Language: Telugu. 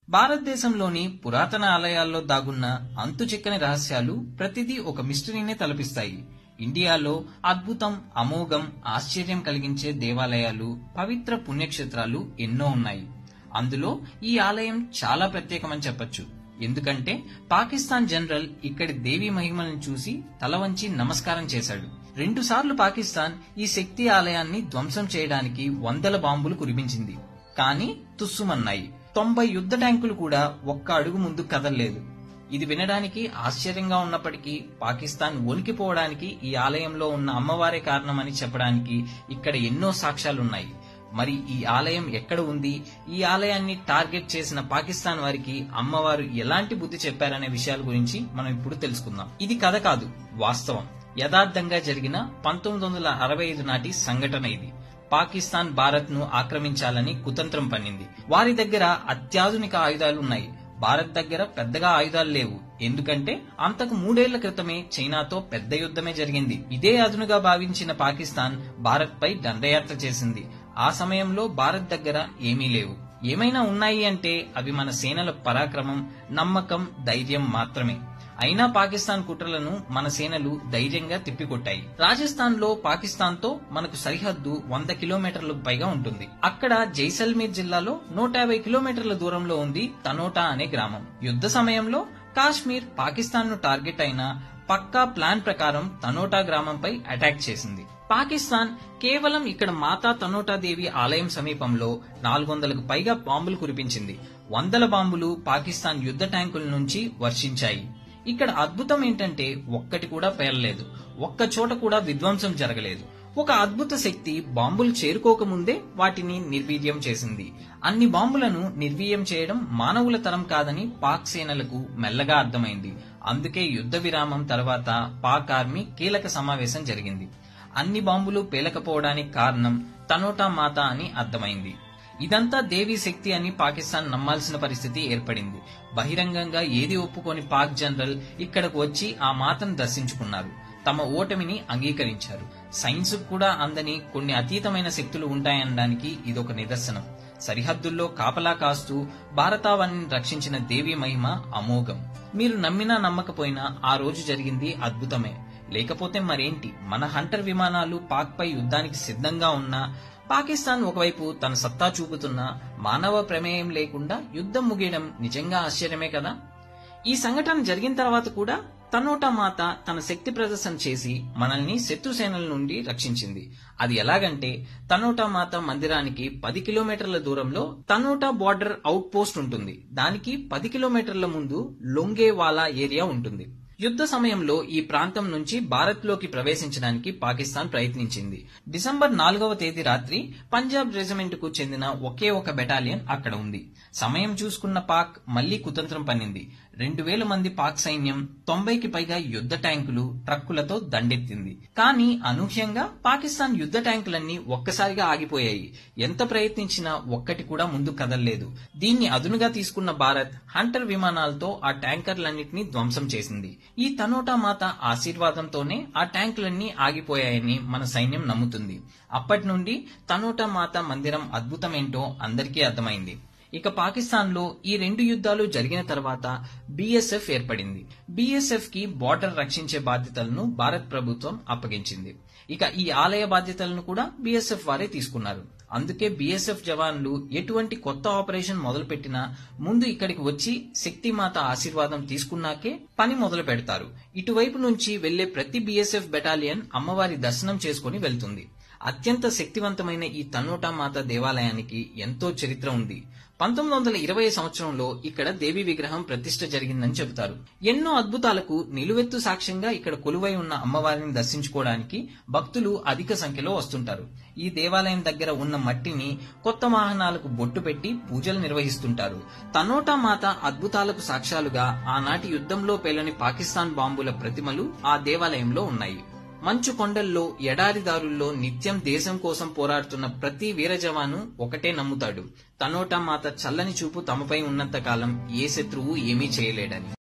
భారతదేశంలోని పురాతన ఆలయాల్లో దాగున్న అంతుచిక్కని రహస్యాలు ప్రతిదీ ఒక మిస్టరీనే తలపిస్తాయి ఇండియాలో అద్భుతం అమోఘం ఆశ్చర్యం కలిగించే దేవాలయాలు పవిత్ర పుణ్యక్షేత్రాలు ఎన్నో ఉన్నాయి అందులో ఈ ఆలయం చాలా ప్రత్యేకమని చెప్పొచ్చు ఎందుకంటే పాకిస్తాన్ జనరల్ ఇక్కడి దేవి మహిమలను చూసి తల వంచి నమస్కారం చేశాడు రెండుసార్లు పాకిస్తాన్ ఈ శక్తి ఆలయాన్ని ధ్వంసం చేయడానికి వందల బాంబులు కురిపించింది కానీ తుస్సుమన్నాయి తొంభై యుద్ధ ట్యాంకులు కూడా ఒక్క అడుగు ముందు కదల్లేదు ఇది వినడానికి ఆశ్చర్యంగా ఉన్నప్పటికీ పాకిస్తాన్ వణికిపోవడానికి ఈ ఆలయంలో ఉన్న అమ్మవారే కారణమని చెప్పడానికి ఇక్కడ ఎన్నో సాక్ష్యాలున్నాయి మరి ఈ ఆలయం ఎక్కడ ఉంది ఈ ఆలయాన్ని టార్గెట్ చేసిన పాకిస్తాన్ వారికి అమ్మవారు ఎలాంటి బుద్ధి చెప్పారనే విషయాల గురించి మనం ఇప్పుడు తెలుసుకుందాం ఇది కథ కాదు వాస్తవం యథార్థంగా జరిగిన పంతొమ్మిది వందల అరవై ఐదు నాటి సంఘటన ఇది పాకిస్తాన్ భారత్ ను ఆక్రమించాలని కుతంత్రం పన్నింది వారి దగ్గర అత్యాధునిక ఆయుధాలు ఉన్నాయి భారత్ దగ్గర పెద్దగా ఆయుధాలు లేవు ఎందుకంటే అంతకు మూడేళ్ల క్రితమే చైనాతో పెద్ద యుద్ధమే జరిగింది ఇదే అదునుగా భావించిన పాకిస్తాన్ భారత్ పై దండయాత్ర చేసింది ఆ సమయంలో భారత్ దగ్గర ఏమీ లేవు ఏమైనా ఉన్నాయి అంటే అవి మన సేనల పరాక్రమం నమ్మకం ధైర్యం మాత్రమే అయినా పాకిస్తాన్ కుట్రలను మన సేనలు ధైర్యంగా తిప్పికొట్టాయి రాజస్థాన్ లో పాకిస్తాన్ తో మనకు సరిహద్దు వంద కిలోమీటర్లకు పైగా ఉంటుంది అక్కడ జైసల్మీర్ జిల్లాలో నూట యాభై కిలోమీటర్ల దూరంలో ఉంది తనోటా అనే గ్రామం యుద్ధ సమయంలో కాశ్మీర్ పాకిస్తాన్ ను టార్గెట్ అయిన పక్కా ప్లాన్ ప్రకారం తనోటా గ్రామంపై అటాక్ చేసింది పాకిస్తాన్ కేవలం ఇక్కడ మాతా తనోటా దేవి ఆలయం సమీపంలో నాలుగు వందలకు పైగా బాంబులు కురిపించింది వందల బాంబులు పాకిస్తాన్ యుద్ధ ట్యాంకుల నుంచి వర్షించాయి ఇక్కడ అద్భుతం ఏంటంటే ఒక్కటి కూడా పేలలేదు ఒక్క చోట కూడా విధ్వంసం జరగలేదు ఒక అద్భుత శక్తి బాంబులు చేరుకోకముందే వాటిని నిర్వీర్యం చేసింది అన్ని బాంబులను నిర్వీర్యం చేయడం మానవుల తరం కాదని పాక్ సేనలకు మెల్లగా అర్థమైంది అందుకే యుద్ధ విరామం తర్వాత పాక్ ఆర్మీ కీలక సమావేశం జరిగింది అన్ని బాంబులు పేలకపోవడానికి కారణం తనోటా మాత అని అర్థమైంది ఇదంతా దేవి శక్తి అని పాకిస్తాన్ నమ్మాల్సిన పరిస్థితి ఏర్పడింది బహిరంగంగా ఏది ఒప్పుకొని పాక్ జనరల్ ఇక్కడకు వచ్చి ఆ మాతను దర్శించుకున్నారు తమ ఓటమిని అంగీకరించారు సైన్స్ కూడా అందని కొన్ని అతీతమైన శక్తులు ఉంటాయనడానికి ఇదొక నిదర్శనం సరిహద్దుల్లో కాపలా కాస్తూ భారతావనిని రక్షించిన దేవి మహిమ అమోఘం మీరు నమ్మినా నమ్మకపోయినా ఆ రోజు జరిగింది అద్భుతమే లేకపోతే మరేంటి మన హంటర్ విమానాలు పాక్ పై యుద్ధానికి సిద్ధంగా ఉన్నా పాకిస్తాన్ ఒకవైపు తన సత్తా చూపుతున్నా మానవ ప్రమేయం లేకుండా యుద్ధం ముగియడం నిజంగా ఆశ్చర్యమే కదా ఈ సంఘటన జరిగిన తర్వాత కూడా తనోటా మాత తన శక్తి ప్రదర్శన చేసి మనల్ని శత్రుసేనల నుండి రక్షించింది అది ఎలాగంటే తనోటా మాత మందిరానికి పది కిలోమీటర్ల దూరంలో తనోటా బార్డర్ అవుట్ పోస్ట్ ఉంటుంది దానికి పది కిలోమీటర్ల ముందు లొంగేవాలా ఏరియా ఉంటుంది యుద్ధ సమయంలో ఈ ప్రాంతం నుంచి భారత్ లోకి ప్రవేశించడానికి పాకిస్తాన్ ప్రయత్నించింది డిసెంబర్ నాలుగవ తేదీ రాత్రి పంజాబ్ రెజిమెంట్ కు చెందిన ఒకే ఒక బెటాలియన్ అక్కడ ఉంది సమయం చూసుకున్న పాక్ మళ్లీ కుతంత్రం పన్నింది రెండు వేల మంది పాక్ సైన్యం తొంభైకి పైగా యుద్ధ ట్యాంకులు ట్రక్కులతో దండెత్తింది కానీ అనూహ్యంగా పాకిస్తాన్ యుద్ధ ట్యాంకులన్నీ ఒక్కసారిగా ఆగిపోయాయి ఎంత ప్రయత్నించినా ఒక్కటి కూడా ముందు కదల్లేదు దీన్ని అదునుగా తీసుకున్న భారత్ హంటర్ విమానాలతో ఆ ట్యాంకర్లన్నింటినీ ధ్వంసం చేసింది ఈ తనోటా మాత ఆశీర్వాదంతోనే ఆ ట్యాంకులన్నీ ఆగిపోయాయని మన సైన్యం నమ్ముతుంది అప్పటి నుండి తనోటా మాత మందిరం అద్భుతమేంటో అందరికీ అర్థమైంది ఇక పాకిస్తాన్ లో ఈ రెండు యుద్ధాలు జరిగిన తర్వాత బీఎస్ఎఫ్ ఏర్పడింది బీఎస్ఎఫ్ కి బార్డర్ రక్షించే బాధ్యతలను భారత్ ప్రభుత్వం అప్పగించింది ఇక ఈ ఆలయ బాధ్యతలను కూడా బీఎస్ఎఫ్ వారే తీసుకున్నారు అందుకే బీఎస్ఎఫ్ జవాన్లు ఎటువంటి కొత్త ఆపరేషన్ మొదలుపెట్టినా ముందు ఇక్కడికి వచ్చి శక్తిమాత ఆశీర్వాదం తీసుకున్నాకే పని మొదలు పెడతారు ఇటువైపు నుంచి వెళ్లే ప్రతి బీఎస్ఎఫ్ బెటాలియన్ అమ్మవారి దర్శనం చేసుకుని వెళ్తుంది అత్యంత శక్తివంతమైన ఈ తన్నోటా మాత దేవాలయానికి ఎంతో చరిత్ర ఉంది పంతొమ్మిది వందల ఇరవై సంవత్సరంలో ఇక్కడ దేవి విగ్రహం ప్రతిష్ట జరిగిందని చెబుతారు ఎన్నో అద్భుతాలకు నిలువెత్తు సాక్ష్యంగా ఇక్కడ కొలువై ఉన్న అమ్మవారిని దర్శించుకోవడానికి భక్తులు అధిక సంఖ్యలో వస్తుంటారు ఈ దేవాలయం దగ్గర ఉన్న మట్టిని కొత్త వాహనాలకు బొట్టు పెట్టి పూజలు నిర్వహిస్తుంటారు తనోటా మాత అద్భుతాలకు సాక్ష్యాలుగా ఆనాటి యుద్ధంలో పేలని పాకిస్తాన్ బాంబుల ప్రతిమలు ఆ దేవాలయంలో ఉన్నాయి మంచు కొండల్లో ఎడారిదారుల్లో నిత్యం దేశం కోసం పోరాడుతున్న ప్రతి వీర జవాను ఒకటే నమ్ముతాడు తనోటా మాత చల్లని చూపు తమపై ఉన్నంత కాలం ఏ శత్రువు ఏమీ చేయలేడని